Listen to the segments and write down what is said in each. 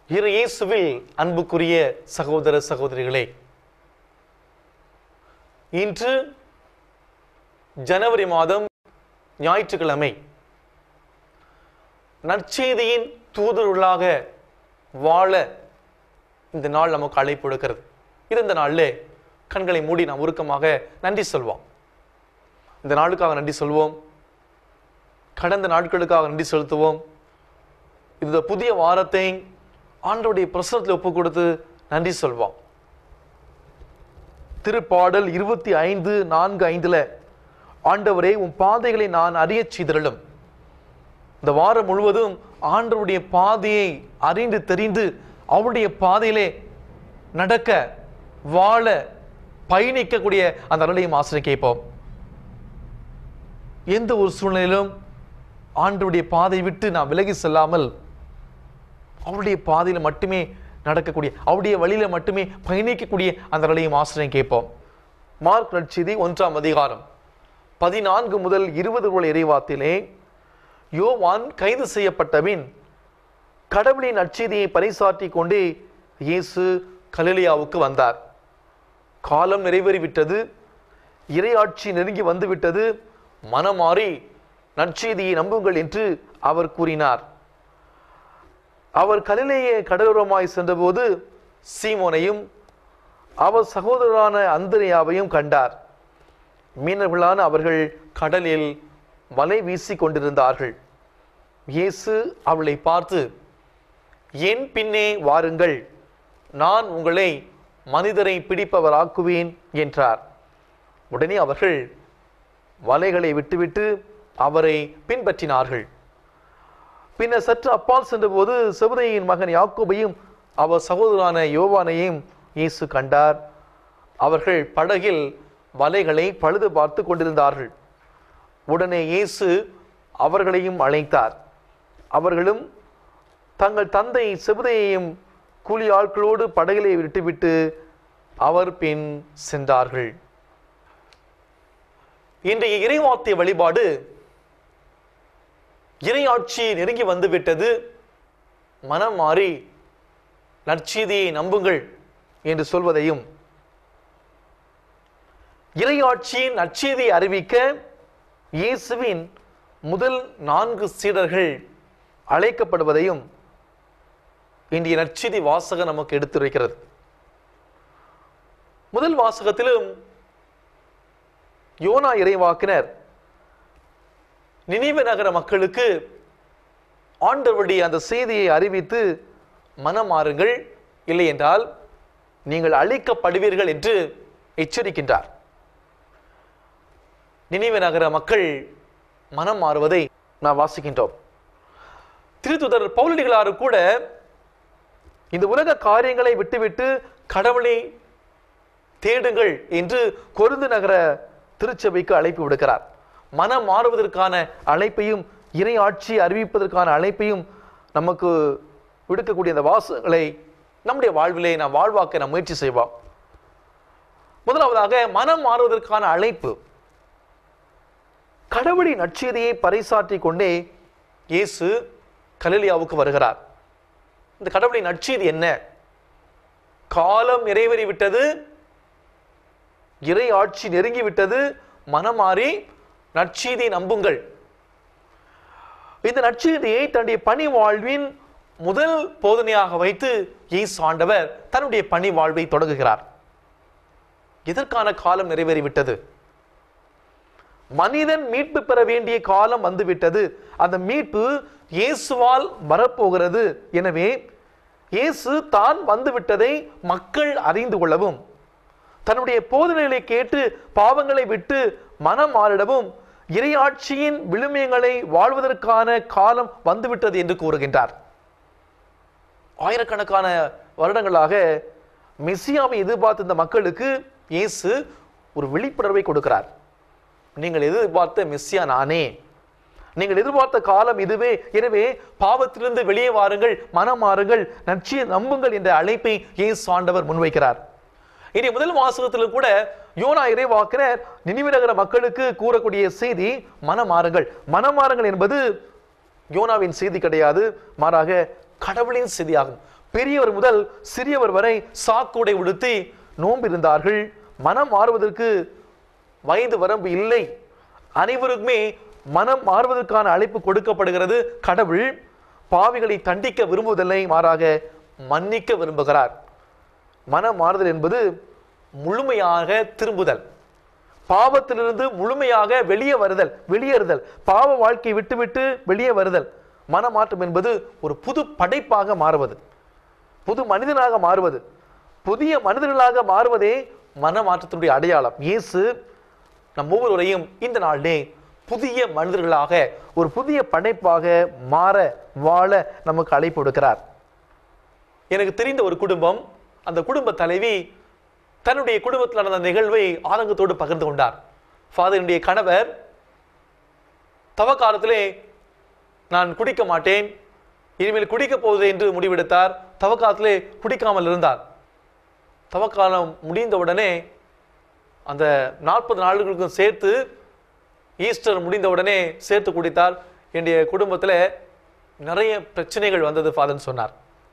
இரு இயேசுவில் அன்புக்குரிய சகோதர சகோதரிகளே இன்று ஜனவரி மாதம் ஞாயிற்றுக்கிழமை நற்செய்தியின் தூதர்களாக வாழ இந்த நாள் நமக்கு அழைப்பு எடுக்கிறது இது இந்த நாளில் கண்களை மூடி நாம் உருக்கமாக நன்றி சொல்வோம் இந்த நாளுக்காக நன்றி சொல்வோம் கடந்த நாட்களுக்காக நன்றி செலுத்துவோம் இந்த புதிய வாரத்தை ஆண்டவருடைய பிரசனத்தில் ஒப்பு கொடுத்து நன்றி சொல்வோம் திருப்பாடல் இருபத்தி ஐந்து நான்கு ஐந்துல ஆண்டவரே உன் பாதைகளை நான் அறியச் செய்திருளும் இந்த வாரம் முழுவதும் ஆண்டவருடைய பாதையை அறிந்து தெரிந்து அவருடைய பாதையிலே நடக்க வாழ பயணிக்கக்கூடிய அந்த அருளையும் ஆசிரியை கேட்போம் எந்த ஒரு சூழ்நிலையிலும் ஆண்டவருடைய பாதை விட்டு நாம் விலகி செல்லாமல் அவருடைய பாதையில் மட்டுமே நடக்கக்கூடிய அவருடைய வழியில மட்டுமே பயணிக்கக்கூடிய அந்த நிலையும் ஆசிரியம் கேட்போம் மார்க் நற்செய்தி ஒன்றாம் அதிகாரம் பதினான்கு முதல் இருபது உள்ள இறைவாத்திலே யோவான் கைது செய்யப்பட்டபின் கடவுளின் நற்செய்தியை பறைசாற்றி கொண்டே இயேசு கலிலியாவுக்கு வந்தார் காலம் நிறைவேறிவிட்டது இறையாட்சி நெருங்கி வந்துவிட்டது மனமாறி நற்செய்தியை நம்புங்கள் என்று அவர் கூறினார் அவர் கலிலேயே கடலோரமாய் சென்றபோது சீமோனையும் அவர் சகோதரரான அந்திரியாவையும் கண்டார் மீனவர்களான அவர்கள் கடலில் வலை வீசி கொண்டிருந்தார்கள் இயேசு அவளை பார்த்து என் பின்னே வாருங்கள் நான் உங்களை மனிதரை பிடிப்பவராக்குவேன் என்றார் உடனே அவர்கள் வலைகளை விட்டுவிட்டு அவரை பின்பற்றினார்கள் பின்னர் சற்று அப்பால் சென்றபோது செபுதையின் மகன் யாக்கோபையும் அவர் சகோதரரான யோவானையும் இயேசு கண்டார் அவர்கள் படகில் வலைகளை பழுது பார்த்து கொண்டிருந்தார்கள் உடனே இயேசு அவர்களையும் அழைத்தார் அவர்களும் தங்கள் தந்தை செபுதையையும் கூலி ஆட்களோடு படகிலை விட்டுவிட்டு அவர் பின் சென்றார்கள் இன்றைய இறைவார்த்தை வழிபாடு இறையாட்சி நெருங்கி வந்துவிட்டது மனம் மாறி நற்செய்தியை நம்புங்கள் என்று சொல்வதையும் இறையாட்சியின் நற்செய்தியை அறிவிக்க இயேசுவின் முதல் நான்கு சீடர்கள் அழைக்கப்படுவதையும் இன்றைய நற்செய்தி வாசகம் நமக்கு எடுத்துரைக்கிறது முதல் வாசகத்திலும் யோனா இறைவாக்கினர் நினைவு நகர மக்களுக்கு ஆண்டவருடைய அந்த செய்தியை அறிவித்து மனம் மாறுங்கள் இல்லை என்றால் நீங்கள் அழிக்கப்படுவீர்கள் என்று எச்சரிக்கின்றார் நினைவு நகர மக்கள் மனம் மாறுவதை நாம் வாசிக்கின்றோம் திருத்துதர் பவுலடிகளாரு கூட இந்த உலக காரியங்களை விட்டுவிட்டு கடவுளை தேடுங்கள் என்று கொருந்து நகர திருச்சபைக்கு அழைப்பு விடுக்கிறார் மனம் மாறுவதற்கான அழைப்பையும் இறை ஆட்சி அறிவிப்பதற்கான அழைப்பையும் நமக்கு விடுக்கக்கூடிய அந்த வாசங்களை நம்முடைய வாழ்விலே நாம் வாழ்வாக்க நாம் முயற்சி செய்வோம் முதலாவதாக மனம் மாறுவதற்கான அழைப்பு கடவுளின் நற்செய்தியை பறைசாற்றி கொண்டே இயேசு கலிலியாவுக்கு வருகிறார் இந்த கடவுளின் நற்செய்தி என்ன காலம் நிறைவேறி விட்டது இறை ஆட்சி நெருங்கி விட்டது மனமாறி நற்செய்தி நம்புங்கள் இந்த நற்செய்தியை தன்னுடைய பணி வாழ்வின் முதல் போதனையாக வைத்து இயேசு ஆண்டவர் தன்னுடைய பணி வாழ்வை தொடங்குகிறார் இதற்கான காலம் நிறைவேறிவிட்டது மனிதன் மீட்பு பெற வேண்டிய காலம் வந்துவிட்டது அந்த மீட்பு இயேசுவால் வரப்போகிறது எனவே இயேசு தான் வந்துவிட்டதை மக்கள் அறிந்து கொள்ளவும் தன்னுடைய போதனைகளை கேட்டு பாவங்களை விட்டு மனம் மாறிடவும் இறையாட்சியின் விழுமியங்களை வாழ்வதற்கான காலம் வந்துவிட்டது என்று கூறுகின்றார் ஆயிரக்கணக்கான வருடங்களாக மெசியாவை எதிர்பார்த்த இந்த மக்களுக்கு இயேசு ஒரு விழிப்புணர்வை கொடுக்கிறார் நீங்கள் எதிர்பார்த்த மெஸ்ஸியா நானே நீங்கள் எதிர்பார்த்த காலம் இதுவே எனவே பாவத்திலிருந்து வெளியே வாருங்கள் மனம் மாறுங்கள் நற்சியை நம்புங்கள் என்ற அழைப்பை இயேசு ஆண்டவர் முன்வைக்கிறார் இனி முதல் வாசகத்திலும் கூட யோனா இறைவாக்கினர் நினைவு நகர மக்களுக்கு கூறக்கூடிய செய்தி மனமாறுங்கள் மனமாறுங்கள் என்பது யோனாவின் செய்தி கிடையாது மாறாக கடவுளின் செய்தியாகும் பெரியவர் முதல் சிறியவர் வரை சாக்குடை உடுத்தி நோம்பிருந்தார்கள் மனம் மாறுவதற்கு வயது வரம்பு இல்லை அனைவருக்குமே மனம் மாறுவதற்கான அழைப்பு கொடுக்கப்படுகிறது கடவுள் பாவிகளை தண்டிக்க விரும்புவதில்லை மாறாக மன்னிக்க விரும்புகிறார் மனம் மாறுதல் என்பது முழுமையாக திரும்புதல் பாவத்திலிருந்து முழுமையாக வெளியே வருதல் வெளியேறுதல் பாவ வாழ்க்கையை விட்டுவிட்டு வெளியே வருதல் மனமாற்றம் என்பது ஒரு புது படைப்பாக மாறுவது புது மனிதனாக மாறுவது புதிய மனிதர்களாக மாறுவதே மனமாற்றத்தினுடைய அடையாளம் இயேசு நம் ஒவ்வொருவரையும் இந்த நாளிலே புதிய மனிதர்களாக ஒரு புதிய படைப்பாக மாற வாழ நமக்கு அழைப்பு கொடுக்கிறார் எனக்கு தெரிந்த ஒரு குடும்பம் அந்த குடும்ப தலைவி தன்னுடைய குடும்பத்தில் நடந்த நிகழ்வை ஆதங்கத்தோடு பகிர்ந்து கொண்டார் ஃபாதருடைய கணவர் தவக்காலத்திலே நான் குடிக்க மாட்டேன் இனிமேல் குடிக்க போவது என்று முடிவெடுத்தார் தவக்காலத்திலே குடிக்காமல் இருந்தார் தவக்காலம் முடிந்தவுடனே அந்த நாற்பது நாளுக்கும் சேர்த்து ஈஸ்டர் முடிந்தவுடனே சேர்த்து குடித்தார் என்னுடைய குடும்பத்தில் நிறைய பிரச்சனைகள் வந்தது ஃபாதர்னு சொன்னார்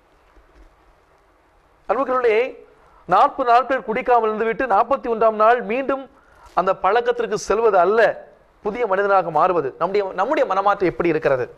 அன்புகளே நாற்பது நாட்கள் குடிக்காமல் இருந்துவிட்டு நாற்பத்தி ஒன்றாம் நாள் மீண்டும் அந்த பழக்கத்திற்கு செல்வது அல்ல புதிய மனிதனாக மாறுவது நம்முடைய நம்முடைய மனமாற்றம் எப்படி இருக்கிறது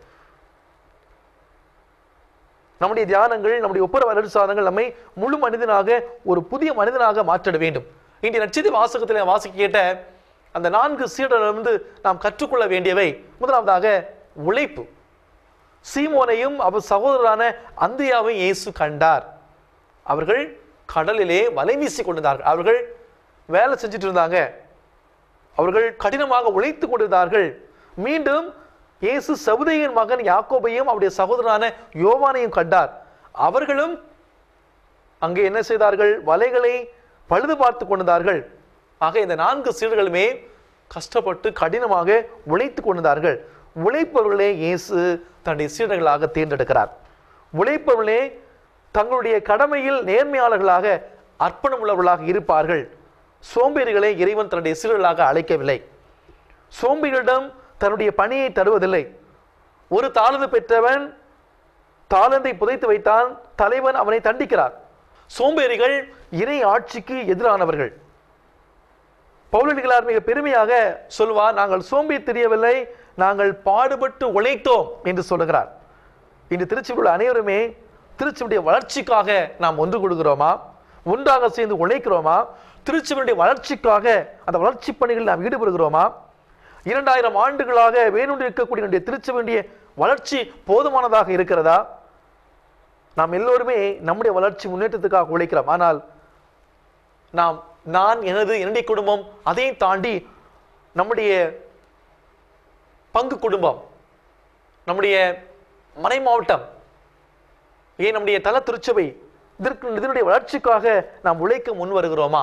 நம்முடைய தியானங்கள் நம்முடைய ஒப்புர வளர்ச்சி சாதனங்கள் நம்மை முழு மனிதனாக ஒரு புதிய மனிதனாக மாற்றிட வேண்டும் இன்றைய நட்சத்திர வாசகத்தில் வாசிக்க கேட்ட அந்த நான்கு சீடரிலிருந்து நாம் கற்றுக்கொள்ள வேண்டியவை முதலாவதாக உழைப்பு சீமோனையும் அவர் சகோதரரான அந்தியாவையும் இயேசு கண்டார் அவர்கள் கடலிலே வலை வீசி கொண்டிருந்தார்கள் அவர்கள் வேலை செஞ்சுட்டு இருந்தாங்க அவர்கள் கடினமாக உழைத்து கொண்டிருந்தார்கள் மீண்டும் இயேசு சபுதையின் மகன் யாக்கோபையும் அவருடைய சகோதரனான யோவானையும் கண்டார் அவர்களும் அங்கே என்ன செய்தார்கள் வலைகளை பழுது பார்த்து கொண்டிருந்தார்கள் ஆக இந்த நான்கு சீடர்களுமே கஷ்டப்பட்டு கடினமாக உழைத்து கொண்டிருந்தார்கள் உழைப்பவர்களே இயேசு தன்னுடைய சீடர்களாக தேர்ந்தெடுக்கிறார் உழைப்பவர்களே தங்களுடைய கடமையில் நேர்மையாளர்களாக அர்ப்பணம் உள்ளவர்களாக இருப்பார்கள் சோம்பேறிகளை இறைவன் தன்னுடைய சீடர்களாக அழைக்கவில்லை சோம்பேறிகளிடம் தன்னுடைய பணியை தருவதில்லை ஒரு தாளந்து பெற்றவன் தாளந்தை புதைத்து வைத்தான் தலைவன் அவனை தண்டிக்கிறார் சோம்பேறிகள் இறை ஆட்சிக்கு எதிரானவர்கள் பவுலடிகளார் மிக பெருமையாக சொல்வார் நாங்கள் சோம்பி தெரியவில்லை நாங்கள் பாடுபட்டு உழைத்தோம் என்று சொல்லுகிறார் இன்று திருச்சியில் உள்ள அனைவருமே திருச்சியுடைய வளர்ச்சிக்காக நாம் ஒன்று கொடுக்கிறோமா ஒன்றாக சேர்ந்து உழைக்கிறோமா திருச்சியினுடைய வளர்ச்சிக்காக அந்த வளர்ச்சி பணிகளில் நாம் ஈடுபடுகிறோமா இரண்டாயிரம் ஆண்டுகளாக வேணுண்டு இருக்கக்கூடிய நம்முடைய திருச்சபையுடைய வளர்ச்சி போதுமானதாக இருக்கிறதா நாம் எல்லோருமே நம்முடைய வளர்ச்சி முன்னேற்றத்துக்காக உழைக்கிறோம் ஆனால் நாம் நான் எனது என்னுடைய குடும்பம் அதையும் தாண்டி நம்முடைய பங்கு குடும்பம் நம்முடைய மனை மாவட்டம் ஏன் நம்முடைய தல திருச்சபை இதற்கு இதனுடைய வளர்ச்சிக்காக நாம் உழைக்க முன் வருகிறோமா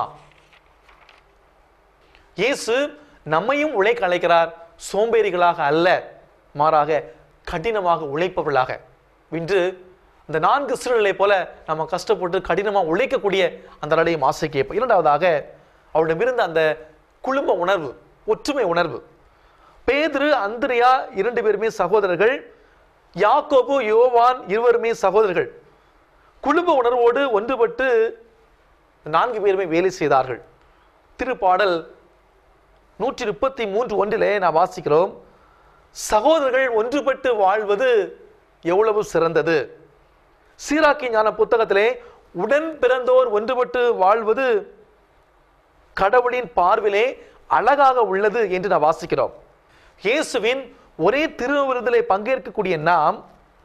இயேசு நம்மையும் உழைக்க அழைக்கிறார் சோம்பேறிகளாக அல்ல மாறாக கடினமாக உழைப்பவர்களாக இன்று இந்த நான்கு சீரலை போல நம்ம கஷ்டப்பட்டு கடினமாக உழைக்கக்கூடிய அந்த நிலையை ஆசைக்கு ஏற்ப இரண்டாவதாக அவரிடமிருந்த அந்த குழும உணர்வு ஒற்றுமை உணர்வு பேதுரு அந்திரியா இரண்டு பேருமே சகோதரர்கள் யாக்கோபு யோவான் இருவருமே சகோதரர்கள் குடும்ப உணர்வோடு ஒன்றுபட்டு நான்கு பேருமே வேலை செய்தார்கள் திருப்பாடல் நூற்றி முப்பத்தி மூன்று ஒன்றிலே நாம் வாசிக்கிறோம் சகோதரர்கள் ஒன்றுபட்டு வாழ்வது எவ்வளவு சிறந்தது சீராக்கி ஞான புத்தகத்திலே உடன் பிறந்தோர் ஒன்றுபட்டு வாழ்வது கடவுளின் பார்விலே அழகாக உள்ளது என்று நாம் வாசிக்கிறோம் இயேசுவின் ஒரே திருவிருந்திலே பங்கேற்கக்கூடிய நாம்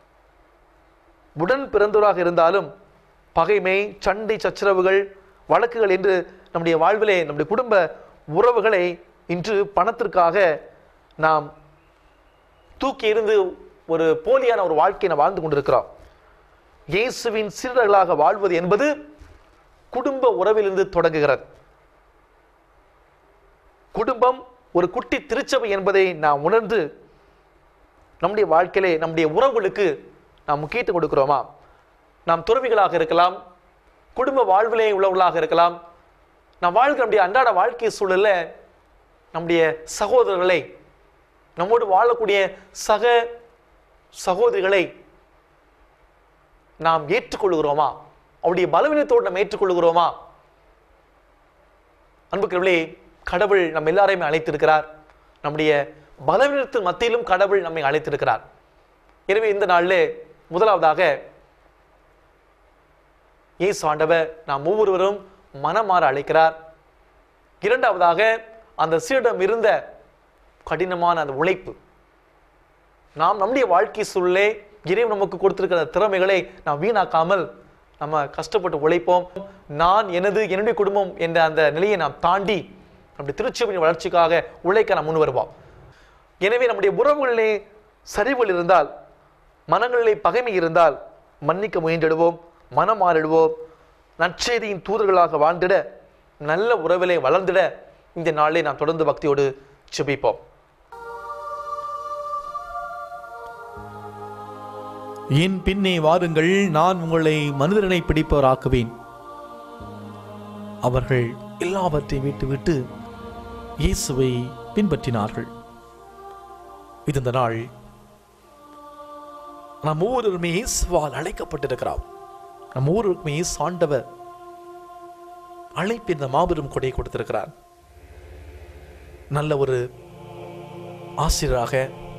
உடன் பிறந்தோராக இருந்தாலும் பகைமை சண்டை சச்சரவுகள் வழக்குகள் என்று நம்முடைய வாழ்விலே நம்முடைய குடும்ப உறவுகளை இன்று பணத்திற்காக நாம் தூக்கி எறிந்து ஒரு போலியான ஒரு வாழ்க்கையை நாம் வாழ்ந்து கொண்டிருக்கிறோம் இயேசுவின் சீடர்களாக வாழ்வது என்பது குடும்ப உறவிலிருந்து தொடங்குகிறது குடும்பம் ஒரு குட்டி திருச்சபை என்பதை நாம் உணர்ந்து நம்முடைய வாழ்க்கையிலே நம்முடைய உறவுகளுக்கு நாம் முக்கியத்துவம் கொடுக்கிறோமா நாம் துறவிகளாக இருக்கலாம் குடும்ப வாழ்விலே உள்ளவர்களாக இருக்கலாம் நாம் வாழ்கிற நம்முடைய அன்றாட வாழ்க்கை சூழல்ல நம்முடைய சகோதரர்களை நம்மோடு வாழக்கூடிய சக சகோதரிகளை நாம் ஏற்றுக்கொள்கிறோமா அவருடைய பலவீனத்தோடு நாம் ஏற்றுக்கொள்கிறோமா அன்புக்குரியவர்களே கடவுள் நம்ம எல்லாரையுமே அழைத்திருக்கிறார் நம்முடைய பலவீனத்தின் மத்தியிலும் கடவுள் நம்மை அழைத்திருக்கிறார் எனவே இந்த நாளில் முதலாவதாக இயேசு ஆண்டவர் நாம் ஒவ்வொருவரும் மனமாற அழைக்கிறார் இரண்டாவதாக அந்த சீரிடம் இருந்த கடினமான அந்த உழைப்பு நாம் நம்முடைய வாழ்க்கை சூழலே இறைவன் நமக்கு கொடுத்திருக்கிற அந்த திறமைகளை நாம் வீணாக்காமல் நம்ம கஷ்டப்பட்டு உழைப்போம் நான் எனது என்னுடைய குடும்பம் என்ற அந்த நிலையை நாம் தாண்டி நம்முடைய திருச்சபையின் வளர்ச்சிக்காக உழைக்க நாம் முன் வருவோம் எனவே நம்முடைய உறவுகளிலே சரிவுகள் இருந்தால் மனங்களிலே பகைமை இருந்தால் மன்னிக்க முயன்றிடுவோம் மனம் மாறிடுவோம் நற்செய்தியின் தூதர்களாக வாழ்ந்திட நல்ல உறவிலே வளர்ந்திட இந்த நாளிலே நாம் தொடர்ந்து பக்தியோடு செபிப்போம் என் பின்னே வாருங்கள் நான் உங்களை மனிதனை பிடிப்பவராக்குவேன் அவர்கள் எல்லாவற்றையும் விட்டுவிட்டு இயேசுவை பின்பற்றினார்கள் இது இந்த நாள் நாம் ஒவ்வொருவருமே இயேசுவால் அழைக்கப்பட்டிருக்கிறோம் நம் ஒவ்வொருவருக்குமே இயேசு ஆண்டவர் அழைப்பின் இந்த மாபெரும் கொடையை கொடுத்திருக்கிறார் நல்ல ஒரு ஆசிரியராக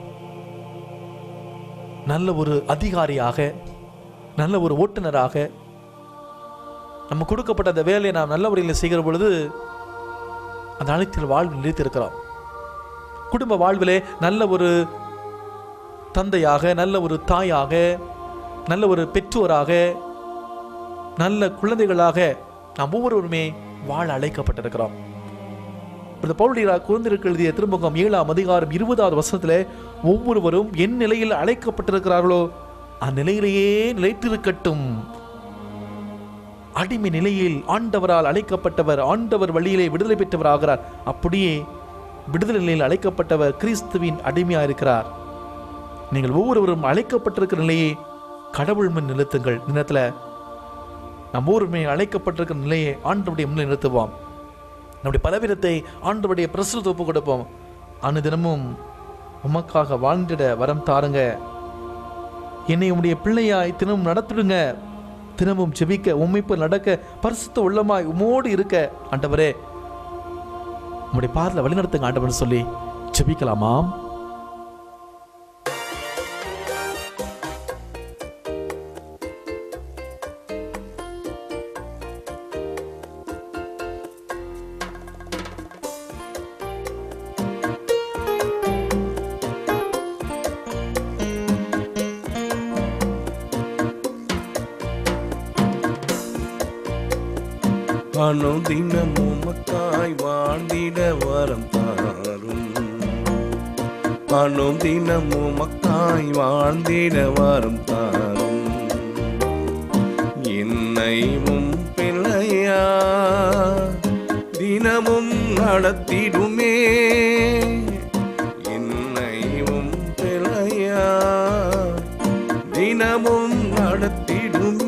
நல்ல ஒரு அதிகாரியாக நல்ல ஒரு ஓட்டுநராக நம்ம கொடுக்கப்பட்ட அந்த வேலையை நாம் நல்ல முறையில் செய்கிற பொழுது அந்த அழைத்தில் வாழ்வில் நிலைத்திருக்கிறோம் குடும்ப வாழ்விலே நல்ல ஒரு தந்தையாக நல்ல ஒரு தாயாக நல்ல ஒரு பெற்றோராக நல்ல குழந்தைகளாக நாம் ஒவ்வொருவருமே வாழ அழைக்கப்பட்டிருக்கிறோம் இந்த பவுலியரா குழந்தைகளுக்கு எழுதிய திருமுகம் ஏழாம் அதிகாரம் இருபதாவது வசனத்திலே ஒவ்வொருவரும் என் நிலையில் அழைக்கப்பட்டிருக்கிறார்களோ அந்நிலையிலேயே நிலைத்திருக்கட்டும் அடிமை நிலையில் ஆண்டவரால் அழைக்கப்பட்டவர் ஆண்டவர் வழியிலே விடுதலை பெற்றவராகிறார் அப்படியே விடுதலை நிலையில் அழைக்கப்பட்டவர் கிறிஸ்துவின் அடிமையா இருக்கிறார் நீங்கள் ஒவ்வொருவரும் அழைக்கப்பட்டிருக்கிற நிலையை கடவுள் முன் நிறுத்துங்கள் இந்த நேரத்துல நம்ம ஒவ்வொருமே அழைக்கப்பட்டிருக்கிற நிலையை ஆண்டவருடைய முன்னிலை நிறுத்துவோம் நம்முடைய பலவீனத்தை ஆண்டவருடைய பிரசுரத்தை ஒப்பு கொடுப்போம் அனுதினமும் உமக்காக வாழ்ந்திட வரம் தாருங்க என்னை உம்முடைய பிள்ளையாய் தினமும் நடத்திடுங்க தினமும் செபிக்க உம்மைப்பு நடக்க பரிசுத்த உள்ளமாய் உமோடு இருக்க ஆண்டவரே உம்முடைய பாதல வழிநடத்துங்க ஆண்டவர்னு சொல்லி செபிக்கலாமாம் அனுதினம் உமக்காய் வாழ்ந்திட வரம் தாரும் அனுதினம் உமக்காய் வாழ்ந்திட வரம் தாரும் என்னை உம் பிள்ளையா தினமும் நடத்திடுமே என்னை உம் பிள்ளையா தினமும் நடத்திடுமே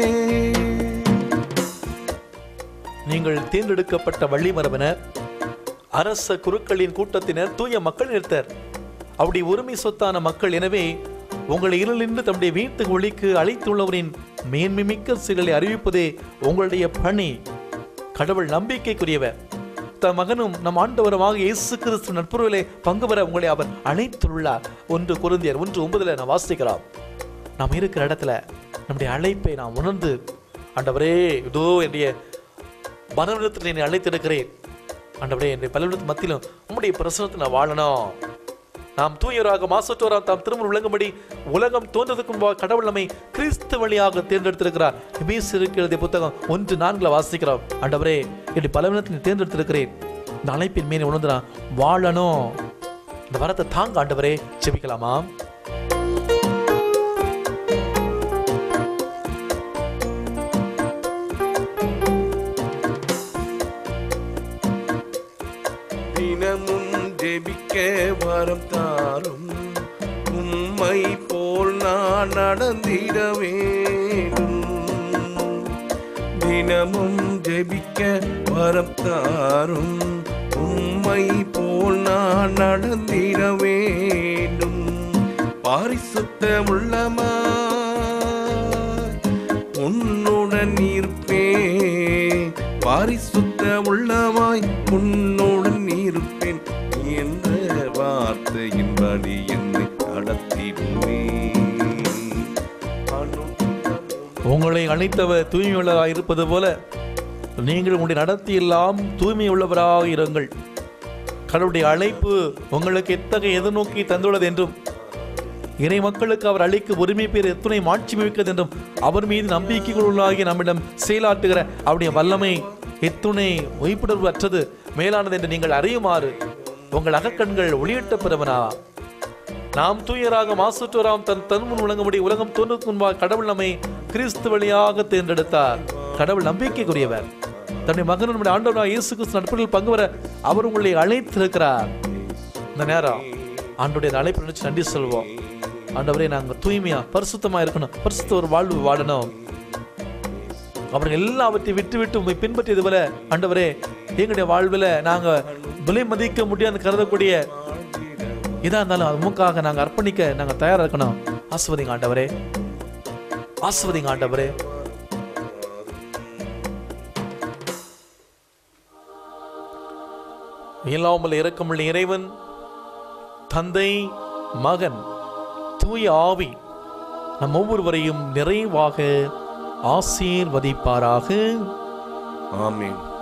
நீங்கள் தேர்ந்தெடுக்கப்பட்ட வள்ளிமரபினர் அரச குருக்களின் கூட்டத்தினர் தூய மக்கள் நிறுத்தர் அவருடைய உரிமை சொத்தான மக்கள் எனவே உங்களை இருளின்று தம்முடைய வீட்டு ஒளிக்கு அழைத்துள்ளவரின் மேன்மைமிக்க செயலை அறிவிப்பதே உங்களுடைய பணி கடவுள் நம்பிக்கைக்குரியவர் தம் மகனும் நம் ஆண்டவருமாக இயேசு கிறிஸ்து நட்புறவிலே பங்கு பெற உங்களை அவர் அழைத்துள்ளார் ஒன்று குருந்தியர் ஒன்று ஒன்பதுல நான் வாசிக்கிறோம் நாம் இருக்கிற இடத்துல நம்முடைய அழைப்பை நாம் உணர்ந்து ஆண்டவரே இதோ என்னுடைய மனவிடத்தில் என்னை அழைத்திருக்கிறேன் ஆண்டவரே என்னுடைய பலவிடத்து மத்தியிலும் உம்முடைய பிரசனத்தை நான் வாழணும் நாம் தூயராக மாசற்றோராம் தாம் திரும்ப விளங்கும்படி உலகம் தோன்றதுக்கு முன்பாக கடவுள் நம்மை கிறிஸ்து வழியாக தேர்ந்தெடுத்திருக்கிறார் எபேசியருக்கு எழுதிய புத்தகம் ஒன்று நான்குல வாசிக்கிறோம் ஆண்டவரே என்னுடைய பலவினத்தை தேர்ந்தெடுத்திருக்கிறேன் இந்த அழைப்பின் மேலே உணர்ந்து நான் வாழணும் இந்த வரத்தை தாங்க ஆண்டவரே செபிக்கலாமா தினமும் ஜெபிக்க வரம் தாரும் உம்மை போல் நான் நடந்திட வேண்டும் தினமும் ஜெபிக்க வரம் தாரும் உம்மை போல் நான் நடந்திட வேண்டும் பாரிசுத்த உள்ளமாய் உன்னுடன் இருப்பேன் பாரிசுத்த உள்ளமாய் உன்னுடன் இருப்பேன் என்ற வார்த்தையின்படி என்னை நடத்திடுவேன் உங்களை அழைத்தவர் தூய்மையுள்ளவராக இருப்பது போல நீங்கள் உங்களுடைய நடத்தி எல்லாம் தூய்மையுள்ளவராக இருங்கள் கடவுளுடைய அழைப்பு உங்களுக்கு எத்தகைய எதிர்நோக்கி தந்துள்ளது என்றும் இறை மக்களுக்கு அவர் அளிக்கும் உரிமை பேர் எத்துணை மாட்சி மிக்கது என்றும் அவர் மீது நம்பிக்கை உள்ளாகி நம்மிடம் செயலாற்றுகிற அவருடைய வல்லமை எத்துணை ஒய்ப்புணர்வு அற்றது மேலானது என்று நீங்கள் அறியுமாறு உங்கள் அகக்கண்கள் ஒளியிட்ட பெறுவனா நாம் தூயராக மாசுற்றோராம் தன் தன்முன் விளங்கும்படி உலகம் தோன்றுக்கு முன்பாக கடவுள் நம்மை கிறிஸ்து வழியாக தேர்ந்தெடுத்தார் கடவுள் நம்பிக்கைக்குரியவர் தன்னுடைய மகன் நம்முடைய ஆண்டவராக இயேசு கிறிஸ்து நட்புகளில் பங்கு வர அவர் உங்களை அழைத்திருக்கிறார் இந்த நேரம் ஆண்டோடைய இந்த அழைப்பு நினைச்சு நன்றி சொல்வோம் ஆண்டவரே நாங்க தூய்மையா பரிசுத்தமா இருக்கணும் பரிசுத்த ஒரு வாழ்வு வாழணும் அவர்கள் எல்லாவற்றையும் விட்டு விட்டு உண்மை பின்பற்றியது போல ஆண்டவரே எங்களுடைய வாழ்வில் நாங்க விலை மதிக்க முடியாது கருதக்கூடிய இதா இருந்தாலும் அது மூக்காக நாங்க அர்ப்பணிக்க நாங்க தயாரா இருக்கணும் ஆஸ்வதிங்க ஆண்டவரே ஆஸ்வதிங்க ஆண்டவரே இல்லாமல் இறக்கமுள்ள இறைவன் தந்தை மகன் தூய ஆவி நம் ஒவ்வொருவரையும் நிறைவாக ஆசீர்வதிப்பாராக ஆமென்